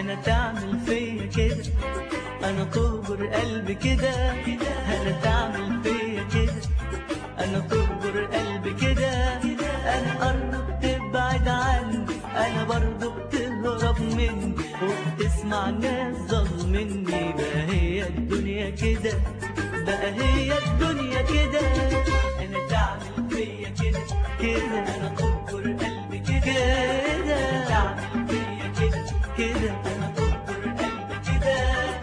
انا تعمل فيا كده انا تهجر قلبي كده انا تعمل فيا كده انا تهجر قلبي كده انا قرب تبعد عني انا برضو بتهرب مني وبتسمع ناس ظلمني بقى هي الدنيا كده بقى هي الدنيا كده انا تعمل فيا كده كده انا تهجر قلبي كده انا تعمل فيا كده كده انا تهجر قلبي كده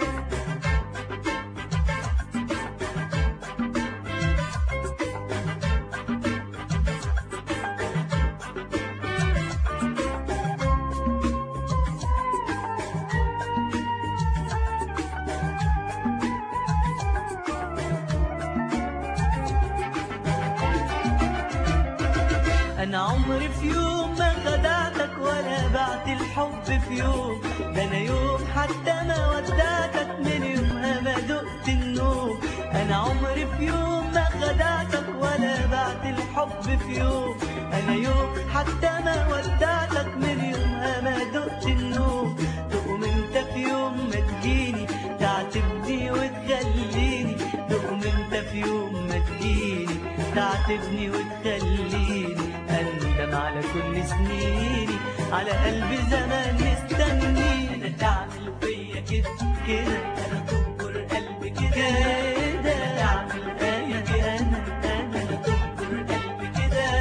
انا عمري في يوم ما خدعتك ولا بعت الحب في يوم ده انا يوم حتى ما ودعتك من يومها ما دقت النوم انا عمري في يوم ما خدعتك ولا بعت الحب في يوم انا يوم حتى ما ودعتك من يومها ما دقت النوم تقوم انت في يوم ما تجيني تعاتبني وتخليني تقوم انت في يوم ما تجيني تعاتبني وتخليني اندم على كل سنيني على قلبي زمان مستني انا تعمل فيا كده كده انا تكبر قلبي كده انا تعمل فيا كده انا انا انا تكبر قلبي كده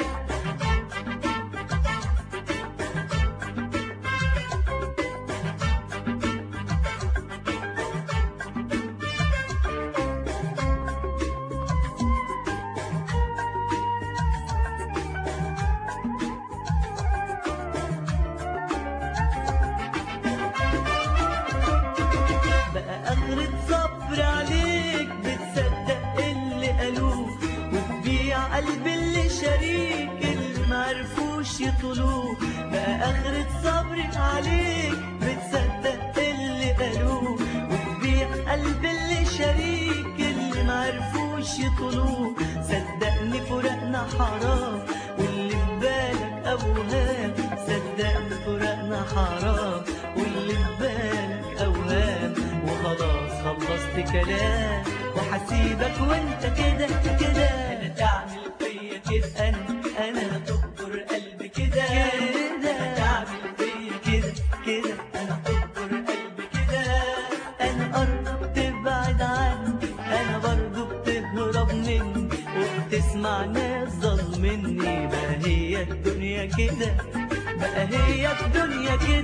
بقى آخرة صبر عليك بتصدق اللي قالوه وتبيع قلب اللي شريك اللي معرفوش يطلوه بقى آخرة صبر عليك بتصدق اللي قالوه وتبيع قلب اللي شريك اللي معرفوش يطلوه صدقني فراقنا حرام واللي في بالك أوهام صدقني فراقنا حرام واللي في بالك أوهام وخلاص خلصت كلام وحسيبك وانت كده كده انا تعمل فيا كده انا انا تكبر قلبي كده كده انا تعمل فيا كده كده انا تكبر قلبي كده انا قرب تبعد عني انا برضو بتهرب مني وبتسمع ناس ظلمني بقى هي الدنيا كده بقى هي الدنيا كده